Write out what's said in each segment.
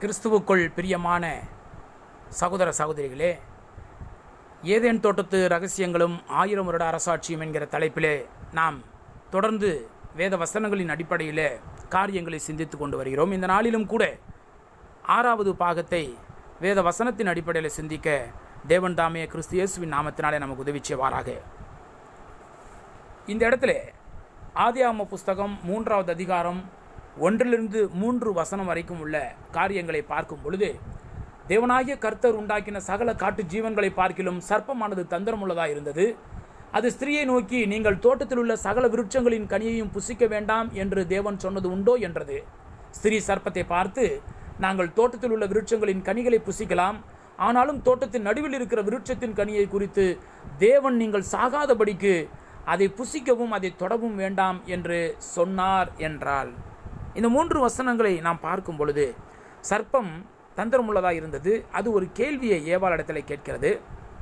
கிறிஸ்துவுக்குள் பிரியமான சகோதர சகோதரிகளே ஏதேன் தோட்டத்து ரகசியங்களும் ஆயிரம் வருட அரசாட்சியும் என்கிற தலைப்பிலே நாம் தொடர்ந்து வேத வசனங்களின் அடிப்படையிலே காரியங்களை சிந்தித்து கொண்டு வருகிறோம் இந்த நாளிலும் கூட ஆறாவது பாகத்தை வேத வசனத்தின் அடிப்படையில் சிந்திக்க தேவன் தாமே கிறிஸ்து இயேசுவின் நாமத்தினாலே நமக்கு உதவி செய்வாராக இந்த இடத்துல ஆதியாம புஸ்தகம் மூன்றாவது அதிகாரம் ஒன்றிலிருந்து மூன்று வசனம் வரைக்கும் உள்ள காரியங்களை பார்க்கும் பொழுது தேவனாகிய கர்த்தர் உண்டாக்கின சகல காட்டு ஜீவன்களை பார்க்கிலும் சர்ப்பமானது தந்திரமுள்ளதாக இருந்தது அது ஸ்திரியை நோக்கி நீங்கள் தோட்டத்தில் உள்ள சகல விருட்சங்களின் கனியையும் புசிக்க வேண்டாம் என்று தேவன் சொன்னது உண்டோ என்றது ஸ்திரீ சர்ப்பத்தை பார்த்து நாங்கள் தோட்டத்தில் உள்ள விருட்சங்களின் கனிகளை புசிக்கலாம் ஆனாலும் தோட்டத்தின் நடுவில் இருக்கிற விருட்சத்தின் கனியை குறித்து தேவன் நீங்கள் சாகாதபடிக்கு அதை புசிக்கவும் அதை தொடவும் வேண்டாம் என்று சொன்னார் என்றால் இந்த மூன்று வசனங்களை நாம் பார்க்கும் பொழுது சர்ப்பம் தந்திரமுள்ளதாக இருந்தது அது ஒரு கேள்வியை ஏவாளிடத்தில் கேட்கிறது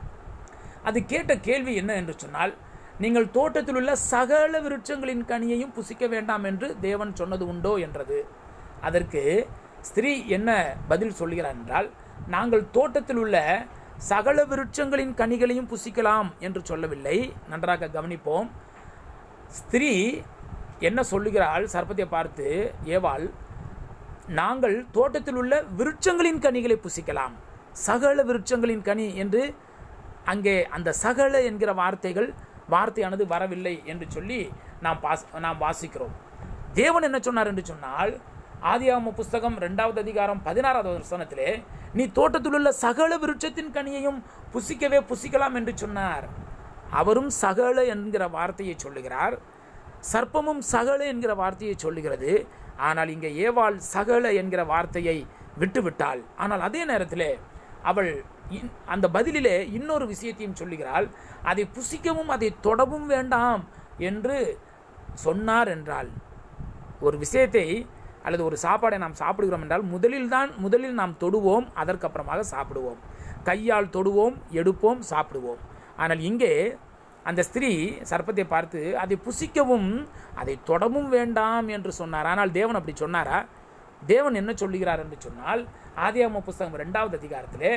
அது கேட்ட கேள்வி என்ன என்று சொன்னால் நீங்கள் தோட்டத்தில் உள்ள சகல விருட்சங்களின் கனியையும் புசிக்க வேண்டாம் என்று தேவன் சொன்னது உண்டோ என்றது அதற்கு ஸ்திரீ என்ன பதில் சொல்கிறார் என்றால் நாங்கள் தோட்டத்தில் உள்ள சகல விருட்சங்களின் கனிகளையும் புசிக்கலாம் என்று சொல்லவில்லை நன்றாக கவனிப்போம் ஸ்திரீ என்ன சொல்லுகிறாள் சர்ப்பத்தை பார்த்து ஏவாள் நாங்கள் தோட்டத்தில் உள்ள விருட்சங்களின் கனிகளை புசிக்கலாம் சகல விருட்சங்களின் கனி என்று அங்கே அந்த சகல என்கிற வார்த்தைகள் வார்த்தையானது வரவில்லை என்று சொல்லி நாம் பாஸ் நாம் வாசிக்கிறோம் தேவன் என்ன சொன்னார் என்று சொன்னால் ஆதியாம புஸ்தகம் ரெண்டாவது அதிகாரம் பதினாறாவது வசனத்திலே நீ தோட்டத்தில் உள்ள சகல விருட்சத்தின் கனியையும் புசிக்கவே புசிக்கலாம் என்று சொன்னார் அவரும் சகல என்கிற வார்த்தையை சொல்லுகிறார் சர்ப்பமும் சகல என்கிற வார்த்தையை சொல்லுகிறது ஆனால் இங்கே ஏவாள் சகல என்கிற வார்த்தையை விட்டுவிட்டாள் ஆனால் அதே நேரத்தில் அவள் அந்த பதிலிலே இன்னொரு விஷயத்தையும் சொல்லுகிறாள் அதை புசிக்கவும் அதை தொடவும் வேண்டாம் என்று சொன்னார் என்றால் ஒரு விஷயத்தை அல்லது ஒரு சாப்பாடை நாம் சாப்பிடுகிறோம் என்றால் முதலில் தான் முதலில் நாம் தொடுவோம் அதற்கப்புறமாக சாப்பிடுவோம் கையால் தொடுவோம் எடுப்போம் சாப்பிடுவோம் ஆனால் இங்கே அந்த ஸ்திரீ சர்ப்பத்தை பார்த்து அதை புசிக்கவும் அதை தொடவும் வேண்டாம் என்று சொன்னார் ஆனால் தேவன் அப்படி சொன்னாரா தேவன் என்ன சொல்லுகிறார் என்று சொன்னால் ஆதியாம புஸ்தகம் ரெண்டாவது அதிகாரத்திலே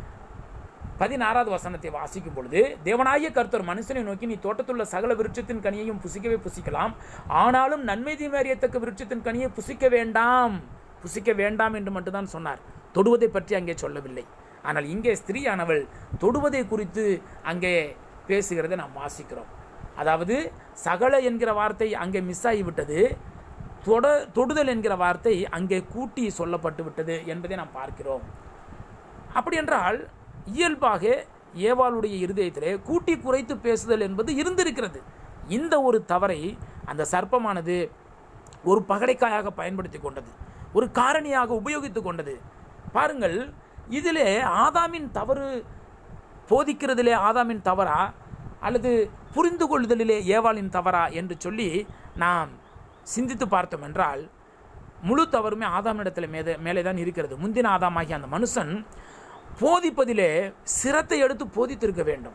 பதினாறாவது வசனத்தை வாசிக்கும் பொழுது தேவனாகிய கர்த்தர் மனுஷனை நோக்கி நீ தோட்டத்துள்ள சகல விருட்சத்தின் கனியையும் புசிக்கவே புசிக்கலாம் ஆனாலும் நன்மை தீமை அறியத்தக்க விருட்சத்தின் கனியை புசிக்க வேண்டாம் புசிக்க வேண்டாம் என்று மட்டும்தான் சொன்னார் தொடுவதை பற்றி அங்கே சொல்லவில்லை ஆனால் இங்கே ஸ்திரீயானவள் தொடுவதை குறித்து அங்கே பேசுகிறதை நாம் வாசிக்கிறோம் அதாவது சகல என்கிற வார்த்தை அங்கே மிஸ் ஆகிவிட்டது தொட தொடுதல் என்கிற வார்த்தை அங்கே கூட்டி சொல்லப்பட்டு விட்டது என்பதை நாம் பார்க்கிறோம் அப்படி என்றால் இயல்பாக ஏவாளுடைய இருதயத்திலே கூட்டி குறைத்து பேசுதல் என்பது இருந்திருக்கிறது இந்த ஒரு தவறை அந்த சர்ப்பமானது ஒரு பகடைக்காயாக பயன்படுத்தி கொண்டது ஒரு காரணியாக உபயோகித்து கொண்டது பாருங்கள் இதிலே ஆதாமின் தவறு போதிக்கிறதிலே ஆதாமின் தவறா அல்லது புரிந்து கொள்ளுதலிலே ஏவாளின் தவறா என்று சொல்லி நாம் சிந்தித்து பார்த்தோம் என்றால் முழு தவறுமே ஆதாமிடத்தில் மேலே மேலே தான் இருக்கிறது முந்தின ஆதாமாகிய அந்த மனுஷன் போதிப்பதிலே சிரத்தை எடுத்து போதித்திருக்க வேண்டும்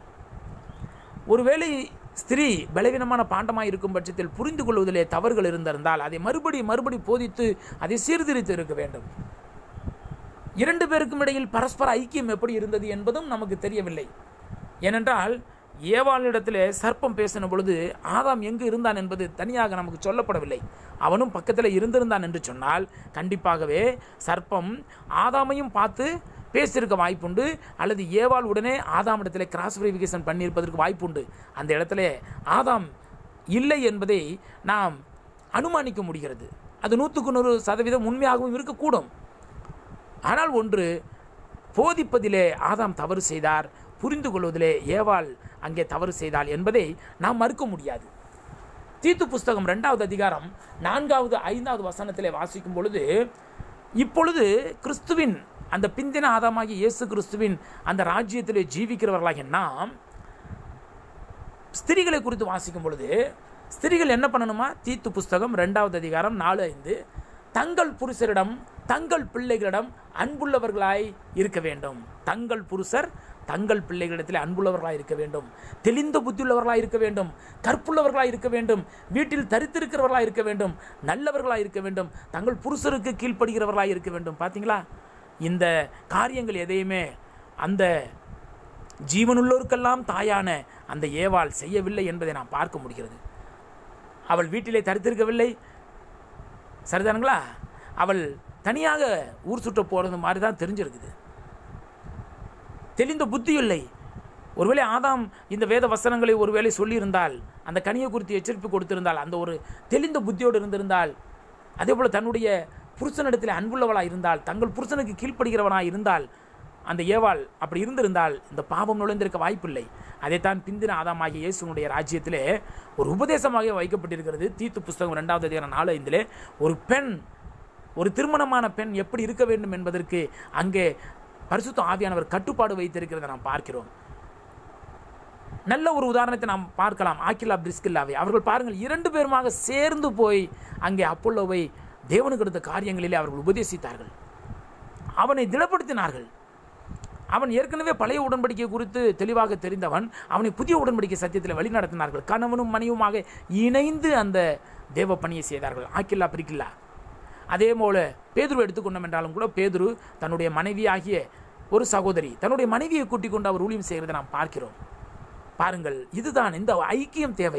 ஒருவேளை ஸ்திரீ பலவீனமான பாண்டமாக இருக்கும் பட்சத்தில் புரிந்து கொள்வதிலே தவறுகள் இருந்திருந்தால் அதை மறுபடி மறுபடி போதித்து அதை சீர்திருத்து இருக்க வேண்டும் இரண்டு பேருக்கும் இடையில் பரஸ்பர ஐக்கியம் எப்படி இருந்தது என்பதும் நமக்கு தெரியவில்லை ஏனென்றால் ஏவாளிடத்தில் சர்ப்பம் பேசின பொழுது ஆதாம் எங்கு இருந்தான் என்பது தனியாக நமக்கு சொல்லப்படவில்லை அவனும் பக்கத்தில் இருந்திருந்தான் என்று சொன்னால் கண்டிப்பாகவே சர்ப்பம் ஆதாமையும் பார்த்து பேசியிருக்க வாய்ப்புண்டு அல்லது ஏவாள் உடனே ஆதாம் இடத்துல கிராஸ் வெரிஃபிகேஷன் பண்ணியிருப்பதற்கு வாய்ப்புண்டு அந்த இடத்துல ஆதாம் இல்லை என்பதை நாம் அனுமானிக்க முடிகிறது அது நூற்றுக்கு நூறு சதவீதம் உண்மையாகவும் இருக்கக்கூடும் ஆனால் ஒன்று போதிப்பதிலே ஆதாம் தவறு செய்தார் புரிந்து கொள்வதிலே ஏவாள் அங்கே தவறு செய்தாள் என்பதை நாம் மறுக்க முடியாது தீத்து புஸ்தகம் ரெண்டாவது அதிகாரம் நான்காவது ஐந்தாவது வசனத்திலே வாசிக்கும் பொழுது இப்பொழுது கிறிஸ்துவின் அந்த பிந்தின ஆதாமாகி இயேசு கிறிஸ்துவின் அந்த ராஜ்யத்திலே ஜீவிக்கிறவர்களாகிய நாம் ஸ்திரிகளை குறித்து வாசிக்கும் பொழுது ஸ்திரிகள் என்ன பண்ணணுமா தீத்து புஸ்தகம் ரெண்டாவது அதிகாரம் நாலு ஐந்து தங்கள் புருஷரிடம் தங்கள் பிள்ளைகளிடம் அன்புள்ளவர்களாய் இருக்க வேண்டும் தங்கள் புருஷர் தங்கள் பிள்ளைகளிடத்தில் அன்புள்ளவர்களாக இருக்க வேண்டும் தெளிந்த புத்தியுள்ளவர்களாக இருக்க வேண்டும் கற்புள்ளவர்களாக இருக்க வேண்டும் வீட்டில் தரித்திருக்கிறவர்களாக இருக்க வேண்டும் நல்லவர்களாக இருக்க வேண்டும் தங்கள் புருஷருக்கு கீழ்ப்படுகிறவர்களாக இருக்க வேண்டும் பார்த்தீங்களா இந்த காரியங்கள் எதையுமே அந்த ஜீவனுள்ளோருக்கெல்லாம் தாயான அந்த ஏவாள் செய்யவில்லை என்பதை நாம் பார்க்க முடிகிறது அவள் வீட்டிலே தரித்திருக்கவில்லை சரிதானுங்களா அவள் தனியாக ஊர் சுற்ற போகிறது மாதிரி தான் தெரிஞ்சிருக்குது தெளிந்த புத்தி இல்லை ஒருவேளை ஆதாம் இந்த வேத வசனங்களை ஒருவேளை சொல்லியிருந்தால் அந்த கனியை குறித்து எச்சரிப்பு கொடுத்திருந்தால் அந்த ஒரு தெளிந்த புத்தியோடு இருந்திருந்தால் அதே போல் தன்னுடைய புருஷனிடத்தில் அன்புள்ளவளாக இருந்தால் தங்கள் புருஷனுக்கு கீழ்ப்படுகிறவனாக இருந்தால் அந்த ஏவாள் அப்படி இருந்திருந்தால் இந்த பாவம் நுழைந்திருக்க வாய்ப்பில்லை அதைத்தான் பிந்தின ஆதாமாகிய இயேசுனுடைய ராஜ்யத்திலே ஒரு உபதேசமாக வைக்கப்பட்டிருக்கிறது தீத்து புஸ்தகம் ரெண்டாவது அதிகாரம் நாலு ஐந்திலே ஒரு பெண் ஒரு திருமணமான பெண் எப்படி இருக்க வேண்டும் என்பதற்கு அங்கே பரிசுத்த ஆவியானவர் கட்டுப்பாடு வைத்திருக்கிறதை நாம் பார்க்கிறோம் நல்ல ஒரு உதாரணத்தை நாம் பார்க்கலாம் ஆக்கிலா பிரிஸ்கில்லாவை அவர்கள் பாருங்கள் இரண்டு பேருமாக சேர்ந்து போய் அங்கே அப்பல்லோவை தேவனுக்கு எடுத்த காரியங்களிலே அவர்கள் உபதேசித்தார்கள் அவனை திடப்படுத்தினார்கள் அவன் ஏற்கனவே பழைய உடன்படிக்கை குறித்து தெளிவாக தெரிந்தவன் அவனை புதிய உடன்படிக்கை சத்தியத்தில் வழிநடத்தினார்கள் கணவனும் மனைவுமாக இணைந்து அந்த தேவ பணியை செய்தார்கள் ஆக்கில்லா பிரிக்கில்லா அதே போல பேதுரு எடுத்துக்கொண்டோம் என்றாலும் கூட பேதுரு தன்னுடைய மனைவியாகிய ஒரு சகோதரி தன்னுடைய மனைவியை கூட்டிக் கொண்டு அவர் ஊழியம் செய்கிறதை நாம் பார்க்கிறோம் பாருங்கள் இதுதான் இந்த ஐக்கியம் தேவை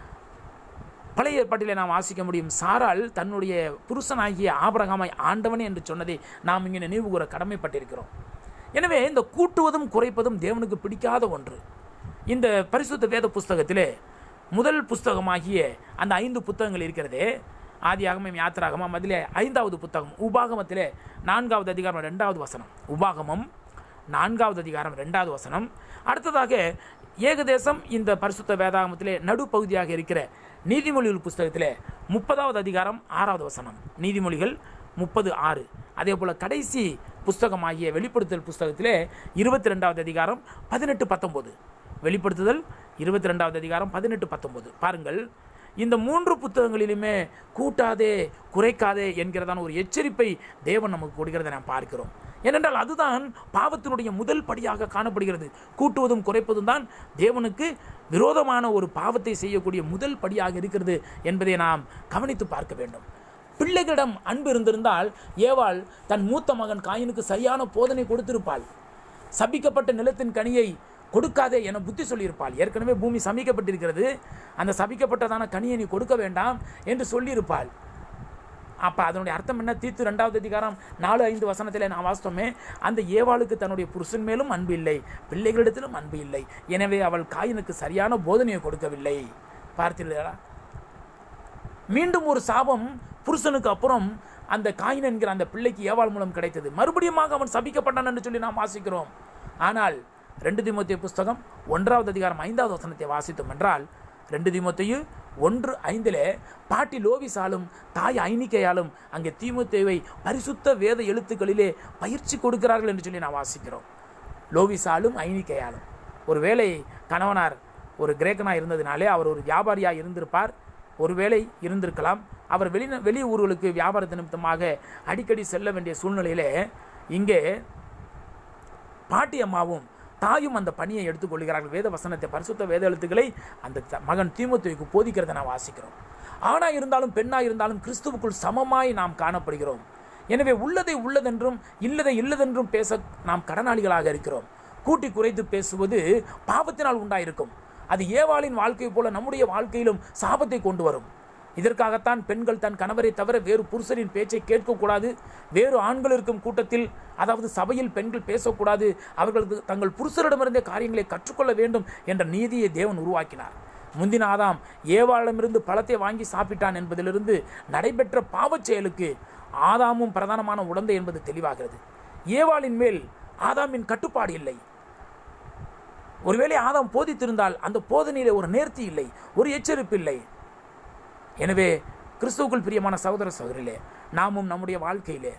பழைய ஏற்பாட்டிலே நாம் வாசிக்க முடியும் சாரால் தன்னுடைய புருஷனாகிய ஆபரகாமை ஆண்டவனே என்று சொன்னதை நாம் இங்கே நினைவு கூற கடமைப்பட்டிருக்கிறோம் எனவே இந்த கூட்டுவதும் குறைப்பதும் தேவனுக்கு பிடிக்காத ஒன்று இந்த பரிசுத்த வேத புஸ்தகத்திலே முதல் புஸ்தகமாகிய அந்த ஐந்து புத்தகங்கள் இருக்கிறதே ஆதியாகமம் யாத்திராகமம் அதிலே ஐந்தாவது புத்தகம் உபாகமத்திலே நான்காவது அதிகாரம் ரெண்டாவது வசனம் உபாகமம் நான்காவது அதிகாரம் ரெண்டாவது வசனம் அடுத்ததாக ஏகதேசம் இந்த பரிசுத்த வேதாகமத்திலே நடுப்பகுதியாக இருக்கிற நீதிமொழிகள் புஸ்தகத்திலே முப்பதாவது அதிகாரம் ஆறாவது வசனம் நீதிமொழிகள் முப்பது ஆறு அதே போல் கடைசி புஸ்தகமாகிய வெளிப்படுத்தல் புஸ்தகத்திலே இருபத்தி ரெண்டாவது அதிகாரம் பதினெட்டு பத்தொம்போது வெளிப்படுத்துதல் இருபத்தி ரெண்டாவது அதிகாரம் பதினெட்டு பத்தொம்போது பாருங்கள் இந்த மூன்று புத்தகங்களிலுமே கூட்டாதே குறைக்காதே என்கிறதான ஒரு எச்சரிப்பை தேவன் நமக்கு கொடுக்கிறதை நாம் பார்க்கிறோம் ஏனென்றால் அதுதான் பாவத்தினுடைய முதல் படியாக காணப்படுகிறது கூட்டுவதும் குறைப்பதும் தான் தேவனுக்கு விரோதமான ஒரு பாவத்தை செய்யக்கூடிய முதல் படியாக இருக்கிறது என்பதை நாம் கவனித்து பார்க்க வேண்டும் பிள்ளைகளிடம் அன்பு இருந்திருந்தால் ஏவாள் தன் மூத்த மகன் காயினுக்கு சரியான போதனை கொடுத்திருப்பாள் சபிக்கப்பட்ட நிலத்தின் கனியை கொடுக்காதே என புத்தி சொல்லியிருப்பாள் ஏற்கனவே பூமி சபிக்கப்பட்டிருக்கிறது அந்த சபிக்கப்பட்டதான கனியை நீ கொடுக்க வேண்டாம் என்று சொல்லியிருப்பாள் அப்போ அதனுடைய அர்த்தம் என்ன தீத்து ரெண்டாவது அதிகாரம் நாலு ஐந்து வசனத்தில் நான் வாசித்தோமே அந்த ஏவாளுக்கு தன்னுடைய புருஷன் மேலும் அன்பு இல்லை பிள்ளைகளிடத்திலும் அன்பு இல்லை எனவே அவள் காயினுக்கு சரியான போதனையை கொடுக்கவில்லை பார்த்தீர்களா மீண்டும் ஒரு சாபம் புருஷனுக்கு அப்புறம் அந்த காயின் என்கிற அந்த பிள்ளைக்கு ஏவாள் மூலம் கிடைத்தது மறுபடியுமாக அவன் சபிக்கப்பட்டான் என்று சொல்லி நாம் வாசிக்கிறோம் ஆனால் ரெண்டு திமுத்திய புஸ்தகம் ஒன்றாவது அதிகாரம் ஐந்தாவது வசனத்தை வாசித்தோம் என்றால் ரெண்டு திமுத்தையும் ஒன்று ஐந்திலே பாட்டி லோவிசாலும் தாய் ஐனிக்கையாலும் அங்கே தீமுத்தேவை பரிசுத்த வேத எழுத்துக்களிலே பயிற்சி கொடுக்கிறார்கள் என்று சொல்லி நான் வாசிக்கிறோம் லோவிசாலும் ஐனிக்கையாலும் ஒருவேளை கணவனார் ஒரு கிரேக்கனாக இருந்ததினாலே அவர் ஒரு வியாபாரியாக இருந்திருப்பார் ஒருவேளை இருந்திருக்கலாம் அவர் வெளி வெளி ஊர்களுக்கு வியாபாரத்து நிமித்தமாக அடிக்கடி செல்ல வேண்டிய சூழ்நிலையிலே இங்கே பாட்டி அம்மாவும் தாயும் அந்த பணியை எடுத்துக்கொள்கிறார்கள் வேத வசனத்தை பரிசுத்த வேத எழுத்துக்களை அந்த த- மகன் தீமுத்துவுக்கு போதிக்கிறதை நான் வாசிக்கிறோம் ஆணா இருந்தாலும் பெண்ணா இருந்தாலும் கிறிஸ்துவுக்குள் சமமாய் நாம் காணப்படுகிறோம் எனவே உள்ளதை உள்ளதென்றும் இல்லதை இல்லதென்றும் பேச நாம் கடனாளிகளாக இருக்கிறோம் கூட்டி குறைத்து பேசுவது பாவத்தினால் உண்டாயிருக்கும் அது ஏவாளின் வாழ்க்கை போல நம்முடைய வாழ்க்கையிலும் சாபத்தை கொண்டு வரும் இதற்காகத்தான் பெண்கள் தன் கணவரை தவிர வேறு புருஷரின் பேச்சை கேட்கக்கூடாது வேறு ஆண்கள் இருக்கும் கூட்டத்தில் அதாவது சபையில் பெண்கள் பேசக்கூடாது அவர்களுக்கு தங்கள் புருஷரிடமிருந்தே காரியங்களை கற்றுக்கொள்ள வேண்டும் என்ற நீதியை தேவன் உருவாக்கினார் முந்தின ஆதாம் ஏவாளிடமிருந்து பழத்தை வாங்கி சாப்பிட்டான் என்பதிலிருந்து நடைபெற்ற பாவச் செயலுக்கு ஆதாமும் பிரதானமான உடந்தை என்பது தெளிவாகிறது ஏவாளின் மேல் ஆதாமின் கட்டுப்பாடு இல்லை ஒருவேளை ஆதாம் போதித்திருந்தால் அந்த போதனையிலே ஒரு நேர்த்தி இல்லை ஒரு எச்சரிப்பு இல்லை எனவே கிறிஸ்துவுக்குள் பிரியமான சகோதர சகோதரிலே நாமும் நம்முடைய வாழ்க்கையிலே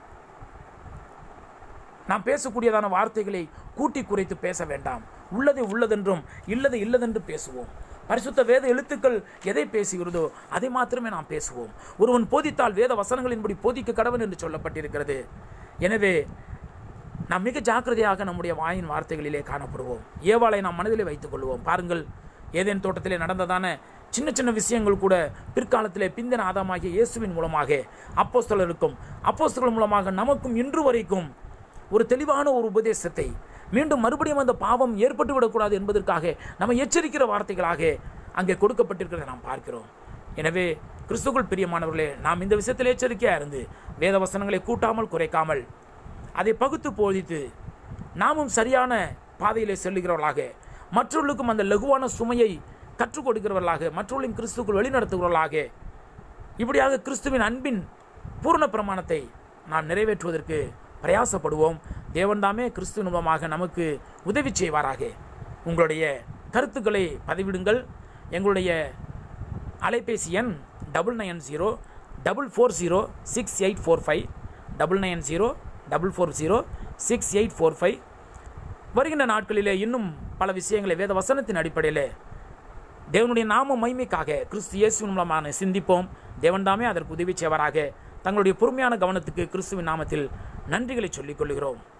நாம் பேசக்கூடியதான வார்த்தைகளை கூட்டி குறைத்து பேச வேண்டாம் உள்ளதை உள்ளதென்றும் இல்லதை இல்லதென்று பேசுவோம் பரிசுத்த வேத எழுத்துக்கள் எதை பேசுகிறதோ அதை மாத்திரமே நாம் பேசுவோம் ஒருவன் போதித்தால் வேத வசனங்களின்படி போதிக்க கடவன் என்று சொல்லப்பட்டிருக்கிறது எனவே நாம் மிக ஜாக்கிரதையாக நம்முடைய வாயின் வார்த்தைகளிலே காணப்படுவோம் ஏவாளை நாம் மனதிலே வைத்துக் கொள்வோம் பாருங்கள் ஏதேன் தோட்டத்திலே நடந்ததான சின்ன சின்ன விஷயங்கள் கூட பிற்காலத்திலே பிந்தின ஆதாமாகிய இயேசுவின் மூலமாக அப்போஸ்தலருக்கும் அப்போஸ்தலர் மூலமாக நமக்கும் இன்று வரைக்கும் ஒரு தெளிவான ஒரு உபதேசத்தை மீண்டும் மறுபடியும் அந்த பாவம் ஏற்பட்டு விடக்கூடாது என்பதற்காக நம்ம எச்சரிக்கிற வார்த்தைகளாக அங்கே கொடுக்கப்பட்டிருக்கிறதை நாம் பார்க்கிறோம் எனவே கிறிஸ்துக்குள் பிரியமானவர்களே நாம் இந்த விஷயத்தில் எச்சரிக்கையாக இருந்து வேத வசனங்களை கூட்டாமல் குறைக்காமல் அதை பகுத்து போதித்து நாமும் சரியான பாதையிலே செல்லுகிறவர்களாக மற்றவர்களுக்கும் அந்த லகுவான சுமையை கற்றுக் கொடுக்கிறவர்களாக மற்றவர்களின் கிறிஸ்துக்குள் வழிநடத்துகிறவர்களாக இப்படியாக கிறிஸ்துவின் அன்பின் பூர்ண பிரமாணத்தை நாம் நிறைவேற்றுவதற்கு பிரயாசப்படுவோம் தேவன்தாமே கிறிஸ்துவின் மூலமாக நமக்கு உதவி செய்வாராக உங்களுடைய கருத்துக்களை பதிவிடுங்கள் எங்களுடைய அலைபேசி எண் double nine zero double four zero six eight four five double nine zero double four zero six eight four five வருகின்ற நாட்களிலே இன்னும் பல விஷயங்களை வேத வசனத்தின் அடிப்படையில் தேவனுடைய நாம மைமைக்காக கிறிஸ்து இயேசுவின் மூலமான சிந்திப்போம் தேவன்தாமே அதற்கு உதவி செய்வராக தங்களுடைய பொறுமையான கவனத்துக்கு கிறிஸ்துவின் நாமத்தில் நன்றிகளை சொல்லிக் கொள்கிறோம்